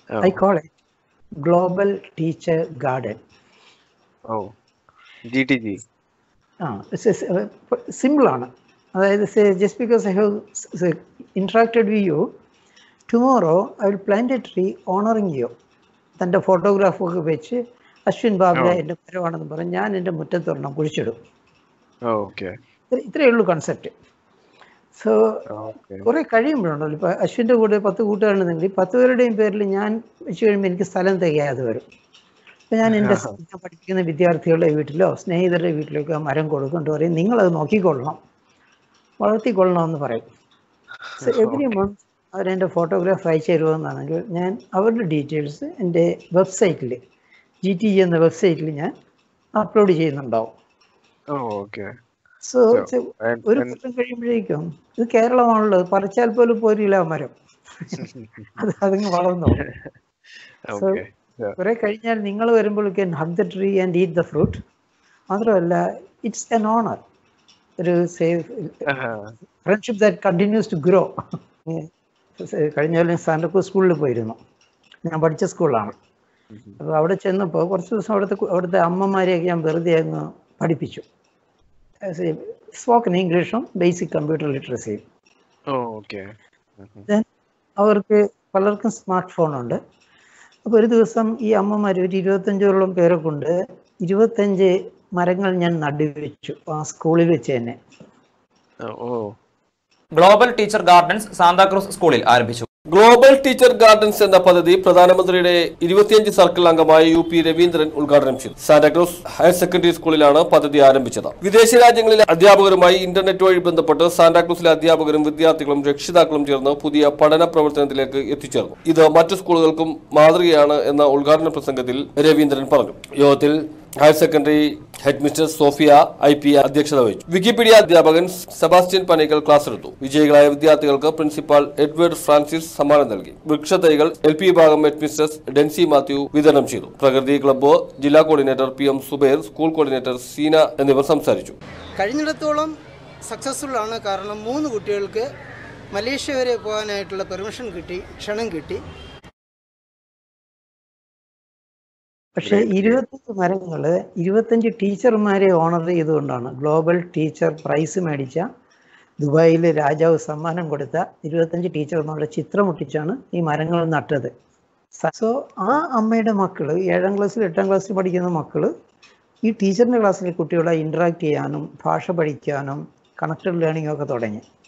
I call it global teacher garden oh G T G ആ സിമ്പിളാണ് അതായത് just because I have interacted with you tomorrow I will plant a tree honouring you തൻ്റെ ഫോട്ടോഗ്രാഫൊക്കെ വെച്ച് Ashwin ബാബുല Oh. എൻ്റെ മരമാണെന്ന് പറഞ്ഞ് ഞാൻ എൻ്റെ മുറ്റത്തൊരെണ്ണം കുഴിച്ചിടും ഓക്കെ ഇത്ര- ഇത്രയേ ഉള്ളൂ കൺസെപ്റ്റ് സോ ഓക്കെ കുറെ കഴിയുമ്പോഴുണ്ടല്ലോ ഇപ്പൊ അശ്വിന്റെ കൂടെ പത്ത് കൂട്ടുകാരുണ്ടെങ്കിൽ ഈ പത്ത് പേരുടെയും പേരിൽ ഞാൻ വെച്ച് കഴിയുമ്പോൾ എനിക്ക് സ്ഥലം തികയാതെ വരും അപ്പൊ ഞാൻ എൻ്റെ സ് ഞാൻ പഠിപ്പിക്കുന്ന വിദ്യാർത്ഥികളുടെ വീട്ടിലോ സ്നേഹിതരുടെ വീട്ടിലൊക്കെ മരം കൊടുക്കൊണ്ട് പറയും നിങ്ങളത് നോക്കിക്കൊള്ളണം വളർത്തിക്കൊള്ളണം എന്ന് പറയും സോ എവറി മന്ത് അവരെൻ്റെ ഫോട്ടോഗ്രാഫ് അയച്ചു തരുമെന്നാണെങ്കിൽ ഞാൻ അവരുടെ ഡീറ്റെയിൽസ് എൻ്റെ വെബ്സൈറ്റിൽ ജി ടി ജി എന്ന വെബ്സൈറ്റിൽ ഞാൻ അപ്ലോഡ് ചെയ്യുന്നുണ്ടാവും ഓക്കെ സോ ഒരു കൊല്ലം കഴിയുമ്പോഴേക്കും ഇത് കേരളമാണല്ലോ ഇത് പറിച്ചാൽ പോലും പോരില്ല ആ മരം അത് അതിങ്ങ് വളർന്നു ഓക്കെ കുറെ കഴിഞ്ഞാൽ നിങ്ങൾ വരുമ്പോൾ can hug the tree and eat the fruit മാത്രമല്ല ഇറ്റ്സ് എൻ ഓണർ ഒരു safe friendship that continues to grow കഴിഞ്ഞ കൊല്ലം സാന്റക്രൂസ് സ്കൂളിൽ പോയിരുന്നു ഞാൻ പഠിച്ച സ്കൂളാണ് അപ്പോൾ അവിടെ ചെന്നപ്പോൾ കുറച്ച് ദിവസം അവിടുത്തെ കു- അവിടുത്തെ അമ്മമാരെയൊക്കെ ഞാൻ വെറുതെ അങ്ങ് പഠിപ്പിച്ചു സ്പോക്കൺ ഇംഗ്ലീഷും ബേസിക് കമ്പ്യൂട്ടർ ലിറ്ററസിയും ഓക്കെ അവർക്ക് പലർക്കും സ്മാർട്ട് ഫോണുണ്ട് അപ്പോൾ ഒരു ദിവസം ഈ അമ്മമാർ ഒരു ഇരുപത്തഞ്ചോളം പേരെ കൊണ്ട് ഇരുപത്തഞ്ച് മരങ്ങൾ ഞാൻ നടുവെച്ചു ആ സ്കൂളിൽ വെച്ച് തന്നെ oh global teacher gardens Santa Cruz സ്കൂളിൽ ആരംഭിച്ചു ഗ്ലോബൽ ടീച്ചർ ഗാർഡൻസ് എന്ന പദ്ധതി പ്രധാനമന്ത്രിയുടെ ഇരുപത്തിയഞ്ച് സർക്കിൾ അംഗമായ യു പി രവീന്ദ്രൻ ഉദ്ഘാടനം ചെയ്തു സാന്റാക്രൂസ് ഹയർ സെക്കൻഡറി സ്കൂളിലാണ് പദ്ധതി ആരംഭിച്ചത് വിദേശ രാജ്യങ്ങളിലെ അധ്യാപകരുമായി ഇന്റർനെറ്റ് വഴി ബന്ധപ്പെട്ട് സാന്റാക്രൂസിലെ അധ്യാപകരും വിദ്യാർത്ഥികളും രക്ഷിതാക്കളും ചേർന്ന് പുതിയ പഠന പ്രവർത്തനത്തിലേക്ക് എത്തിച്ചേർന്നു ഇത് മറ്റു സ്കൂളുകൾക്കും മാതൃകയാണ് എന്ന ഉദ്ഘാടന പ്രസംഗത്തിൽ രവീന്ദ്രൻ പറഞ്ഞു യോഗത്തിൽ higher secondary head mister Sophia I P അധ്യക്ഷത വഹിച്ചു വിക്കിപീഡിയ അധ്യാപകൻ സെബാസ്റ്റ്യൻ പനേക്കൽ ക്ലാസ് എടുത്തു വിജയികളായ വിദ്യാർത്ഥികൾക്ക് പ്രിൻസിപ്പാൾ എഡ്വേർഡ് ഫ്രാൻസിസ് സമ്മാനം നൽകി വൃക്ഷത്തൈകൾ എൽ പി വിഭാഗം ഹെഡ് മിസ്റ്റേഴ്സ് ഡെൻസി മാത്യു വിതരണം ചെയ്തു പ്രകൃതി ക്ലബ്ബ് ജില്ലാ coordinator P M Zubair school coordinator Seena എന്നിവർ സംസാരിച്ചു കഴിഞ്ഞിടത്തോളം സക്സസ്ഫുൾ ആണ് കാരണം മൂന്ന് കുട്ടികൾക്ക് മലേഷ്യ വരെ പോകാനായിട്ടുള്ള പെർമിഷൻ കിട്ടി ക്ഷണം കിട്ടി പക്ഷേ ഇരുപത്തഞ്ച് മരങ്ങൾ ഇരുപത്തഞ്ച് ടീച്ചർമാരെ ഓണർ ചെയ്തുകൊണ്ടാണ് ഗ്ലോബൽ ടീച്ചർ പ്രൈസ് മേടിച്ച ദുബായിൽ രാജാവ് സമ്മാനം കൊടുത്ത ഇരുപത്തഞ്ച് ടീച്ചർമാരുടെ ചിത്രം ഒട്ടിച്ചാണ് ഈ മരങ്ങൾ നട്ടത് സോ ആ അമ്മയുടെ മക്കൾ ഏഴാം ക്ലാസ്സിൽ എട്ടാം ക്ലാസ്സിൽ പഠിക്കുന്ന മക്കൾ ഈ ടീച്ചറിൻ്റെ ക്ലാസ്സിലെ കുട്ടികളെ ഇൻട്രാക്ട് ചെയ്യാനും ഭാഷ പഠിക്കാനും കണക്റ്റഡ് ലേണിംഗ് ഒക്കെ തുടങ്ങി